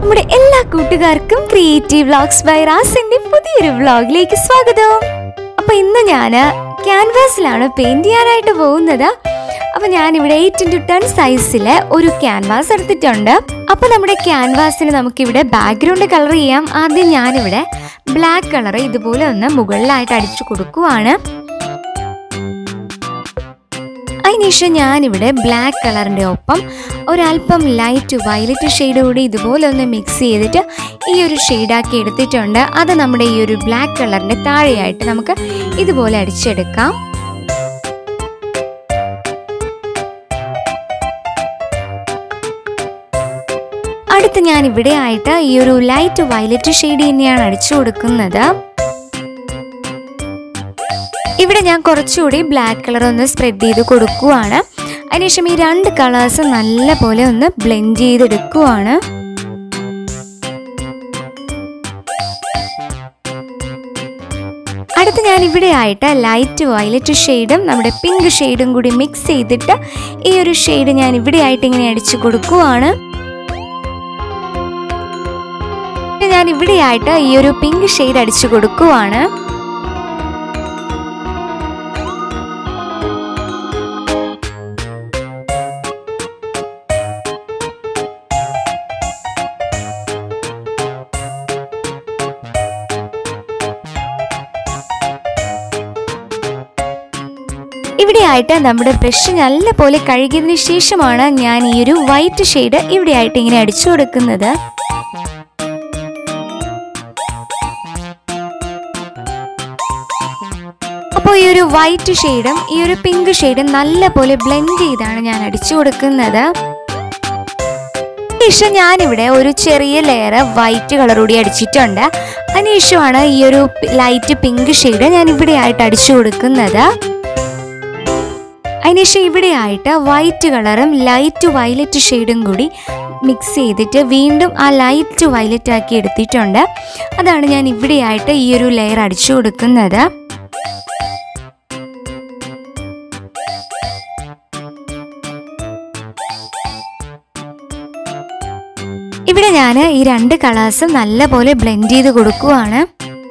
നമ്മുടെ എല്ലാ കൂട്ടുകാർക്കും ക്രിയേറ്റീവ് വ്ളോഗ്സ് ബൈ റാസിന്റെ പുതിയൊരു വ്ളോഗിലേക്ക് സ്വാഗതം അപ്പൊ ഇന്ന് ഞാൻ ക്യാൻവാസിലാണ് പെയിന്റ് ചെയ്യാനായിട്ട് പോകുന്നത് അപ്പൊ ഞാൻ ഇവിടെ എയ്റ്റ് ഇൻറ്റു ടെൻ സൈസിലെ ഒരു ക്യാൻവാസ് എടുത്തിട്ടുണ്ട് അപ്പൊ നമ്മുടെ ക്യാൻവാസിന് നമുക്കിവിടെ ബാക്ക്ഗ്രൗണ്ട് കളർ ചെയ്യാം ആദ്യം ഞാനിവിടെ ബ്ലാക്ക് കളർ ഇതുപോലെ ഒന്ന് മുകളിലായിട്ട് അടിച്ചു കൊടുക്കുവാണ് അതിനുശേഷം ഞാനിവിടെ ബ്ലാക്ക് കളറിൻ്റെ ഒപ്പം ഒരല്പം ലൈറ്റ് വയലറ്റ് ഷെയ്ഡ് കൂടി ഇതുപോലെ ഒന്ന് മിക്സ് ചെയ്തിട്ട് ഈ ഒരു ഷെയ്ഡാക്കി എടുത്തിട്ടുണ്ട് അത് നമ്മുടെ ഈ ഒരു ബ്ലാക്ക് കളറിൻ്റെ താഴെയായിട്ട് നമുക്ക് ഇതുപോലെ അടിച്ചെടുക്കാം അടുത്ത് ഞാൻ ഇവിടെ ആയിട്ട് ഈ ഒരു ലൈറ്റ് വയലറ്റ് ഷെയ്ഡ് തന്നെയാണ് അടിച്ചു കൊടുക്കുന്നത് ഇവിടെ ഞാൻ കുറച്ചുകൂടി ബ്ലാക്ക് കളർ ഒന്ന് സ്പ്രെഡ് ചെയ്ത് കൊടുക്കുവാണ് അതിനുശേഷം ഈ രണ്ട് കളേഴ്സ് നല്ല പോലെ ഒന്ന് ബ്ലെൻഡ് ചെയ്തെടുക്കുവാണ് അടുത്ത് ഞാൻ ഇവിടെ ആയിട്ട് ലൈറ്റ് വയലറ്റ് ഷെയ്ഡും നമ്മുടെ പിങ്ക് ഷെയ്ഡും കൂടി മിക്സ് ചെയ്തിട്ട് ഈ ഒരു ഷെയ്ഡ് ഞാൻ ഇവിടെ ആയിട്ട് ഇങ്ങനെ അടിച്ചു കൊടുക്കുവാണ് ഞാൻ ഇവിടെ ആയിട്ട് ഈ ഒരു പിങ്ക് ഷെയ്ഡ് അടിച്ചു കൊടുക്കുവാണ് ഇവിടെയായിട്ട് നമ്മുടെ ബ്രഷ് നല്ല പോലെ കഴുകിയതിന് ശേഷമാണ് ഞാൻ ഈ ഒരു വൈറ്റ് ഷെയ്ഡ് ഇവിടെയായിട്ട് ഇങ്ങനെ അടിച്ചു കൊടുക്കുന്നത് അപ്പോൾ ഈ ഒരു വൈറ്റ് ഷെയ്ഡും ഈ ഒരു പിങ്ക് ഷെയ്ഡും നല്ല പോലെ ബ്ലെൻഡ് ചെയ്താണ് ഞാൻ അടിച്ചു കൊടുക്കുന്നത് ശേഷം ഞാനിവിടെ ഒരു ചെറിയ ലെയർ വൈറ്റ് കളർ കൂടി അടിച്ചിട്ടുണ്ട് അതിനുശേഷമാണ് ഈ ഒരു ലൈറ്റ് പിങ്ക് ഷെയ്ഡ് ഞാൻ ഇവിടെ ആയിട്ട് അടിച്ചു കൊടുക്കുന്നത് അതിനുശേഷം ഇവിടെ ആയിട്ട് വൈറ്റ് കളറും ലൈറ്റ് വയലറ്റ് ഷെയ്ഡും കൂടി മിക്സ് ചെയ്തിട്ട് വീണ്ടും ആ ലൈറ്റ് വയലറ്റ് ആക്കി എടുത്തിട്ടുണ്ട് അതാണ് ഞാൻ ഇവിടെ ആയിട്ട് ഈ ഒരു ലെയർ അടിച്ചു കൊടുക്കുന്നത് ഇവിടെ ഞാൻ ഈ രണ്ട് കളേഴ്സും നല്ല പോലെ ബ്ലെൻഡ് ചെയ്ത് കൊടുക്കുവാണ്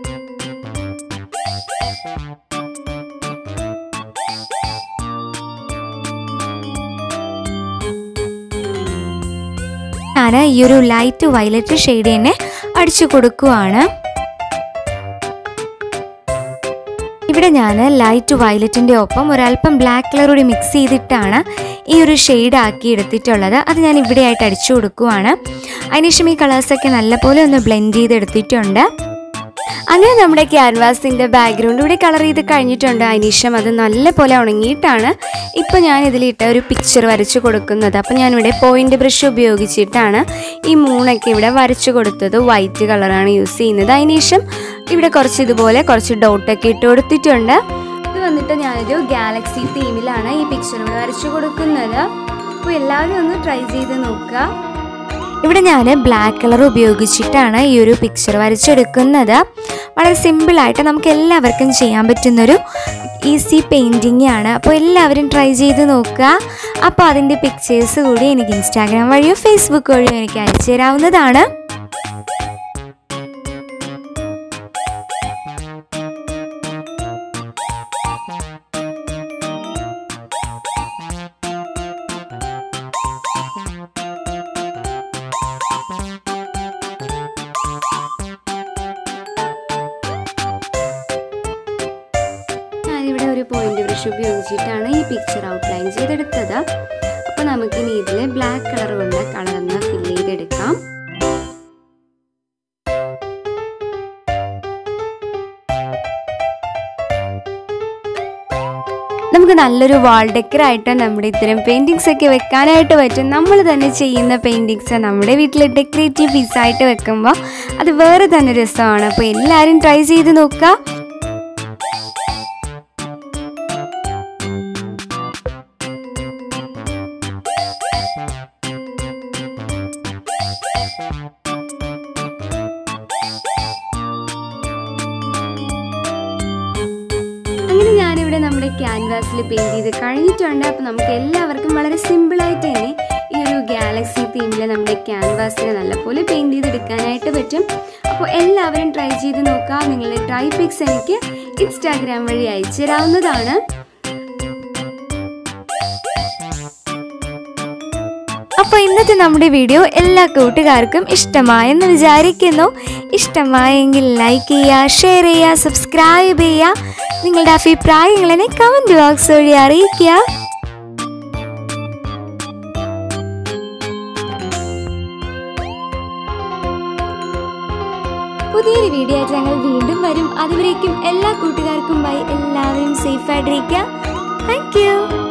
ഞാൻ ഈ ഒരു ലൈറ്റ് വയലറ്റ് ഷെയ്ഡ് തന്നെ അടിച്ചു കൊടുക്കുവാണ് ഇവിടെ ഞാൻ ലൈറ്റ് വയലറ്റിൻ്റെ ഒപ്പം ഒരല്പം ബ്ലാക്ക് കളർ കൂടി മിക്സ് ചെയ്തിട്ടാണ് ഈ ഒരു ഷെയ്ഡ് ആക്കി എടുത്തിട്ടുള്ളത് അത് ഞാൻ ഇവിടെ ആയിട്ട് അടിച്ചു കൊടുക്കുവാണ് അതിനുശേഷം ഈ കളേഴ്സൊക്കെ നല്ലപോലെ ഒന്ന് ബ്ലെൻഡ് ചെയ്ത് എടുത്തിട്ടുണ്ട് അങ്ങനെ നമ്മുടെ ക്യാൻവാസിൻ്റെ ബാക്ക്ഗ്രൗണ്ട് ഇവിടെ കളർ ചെയ്ത് കഴിഞ്ഞിട്ടുണ്ട് അതിനുശേഷം അത് നല്ലപോലെ ഉണങ്ങിയിട്ടാണ് ഇപ്പോൾ ഞാൻ ഇതിലിട്ട ഒരു പിക്ചർ വരച്ചു കൊടുക്കുന്നത് അപ്പോൾ ഞാനിവിടെ പോയിൻ്റ് ബ്രഷ് ഉപയോഗിച്ചിട്ടാണ് ഈ മൂണൊക്കെ ഇവിടെ വരച്ചു കൊടുത്തത് വൈറ്റ് കളറാണ് യൂസ് ചെയ്യുന്നത് അതിനുശേഷം ഇവിടെ കുറച്ച് ഇതുപോലെ കുറച്ച് ഡോട്ടൊക്കെ ഇട്ട് കൊടുത്തിട്ടുണ്ട് ഇത് വന്നിട്ട് ഞാനൊരു ഗാലക്സി തീമിലാണ് ഈ പിക്ചർ ഇവിടെ വരച്ചു കൊടുക്കുന്നത് അപ്പോൾ എല്ലാവരും ഒന്ന് ട്രൈ ചെയ്ത് നോക്കുക ഇവിടെ ഞാൻ ബ്ലാക്ക് കളർ ഉപയോഗിച്ചിട്ടാണ് ഈ ഒരു പിക്ചർ വരച്ചെടുക്കുന്നത് വളരെ സിമ്പിളായിട്ട് നമുക്ക് എല്ലാവർക്കും ചെയ്യാൻ പറ്റുന്നൊരു ഈസി പെയിൻറ്റിങ് ആണ് അപ്പോൾ എല്ലാവരും ട്രൈ ചെയ്ത് നോക്കുക അപ്പോൾ അതിൻ്റെ പിക്ചേഴ്സ് കൂടി എനിക്ക് ഇൻസ്റ്റാഗ്രാം വഴിയോ ഫേസ്ബുക്ക് വഴിയോ എനിക്ക് അയച്ചു തരാവുന്നതാണ് ഞാനിവിടെ ഒരു പോയിന്റ് ബ്രഷ് ഉപയോഗിച്ചിട്ടാണ് ഈ പിക്ചർ ഔട്ട്ലൈൻ ചെയ്തെടുത്തത് അപ്പോൾ നമുക്കിനി ഇതിൽ ബ്ലാക്ക് കളർ കൊണ്ട് കളറൊന്ന് ഫില്ല് ചെയ്തെടുക്കാം നമുക്ക് നല്ലൊരു വാൾ ഡെക്കർ ആയിട്ട് നമ്മുടെ ഇത്തരം പെയിൻറ്റിങ്സ് ഒക്കെ വെക്കാനായിട്ട് പറ്റും നമ്മൾ തന്നെ ചെയ്യുന്ന പെയിൻറ്റിങ്സ് നമ്മുടെ വീട്ടിൽ ഡെക്കറേറ്റീവ് പീസായിട്ട് വെക്കുമ്പോൾ അത് വേറെ തന്നെ രസമാണ് അപ്പോൾ എല്ലാവരും ട്രൈ ചെയ്ത് നോക്കുക അങ്ങനെ ഞാനിവിടെ നമ്മുടെ ക്യാൻവാസിൽ പെയിൻറ് ചെയ്ത് കഴിഞ്ഞിട്ടുണ്ട് അപ്പോൾ നമുക്ക് എല്ലാവർക്കും വളരെ സിമ്പിളായിട്ട് തന്നെ ഈ ഒരു ഗാലക്സി തീമിൽ നമ്മുടെ ക്യാൻവാസിനെ നല്ലപോലെ പെയിൻറ് ചെയ്തെടുക്കാനായിട്ട് പറ്റും അപ്പോൾ എല്ലാവരും ട്രൈ ചെയ്ത് നോക്കാം നിങ്ങളുടെ ട്രൈ പിക്സ് എനിക്ക് ഇൻസ്റ്റാഗ്രാം വഴി അയച്ചു തരാവുന്നതാണ് അപ്പോൾ ഇന്നത്തെ നമ്മുടെ വീഡിയോ എല്ലാ കൂട്ടുകാർക്കും ഇഷ്ടമായെന്ന് വിചാരിക്കുന്നു ഇഷ്ടമായെങ്കിൽ ലൈക്ക് ചെയ്യുക ഷെയർ ചെയ്യുക സബ്സ്ക്രൈബ് ചെയ്യുക നിങ്ങളുടെ അഭിപ്രായങ്ങൾ എന്നെ കമൻറ്റ് ബോക്സ് വഴി അറിയിക്കുക പുതിയൊരു വീഡിയോ ആയിട്ട് ഞങ്ങൾ വീണ്ടും വരും അതുവരേക്കും എല്ലാ കൂട്ടുകാർക്കും ബൈ എല്ലാവരും സേഫ് ആയിട്ടിരിക്കുക താങ്ക് യു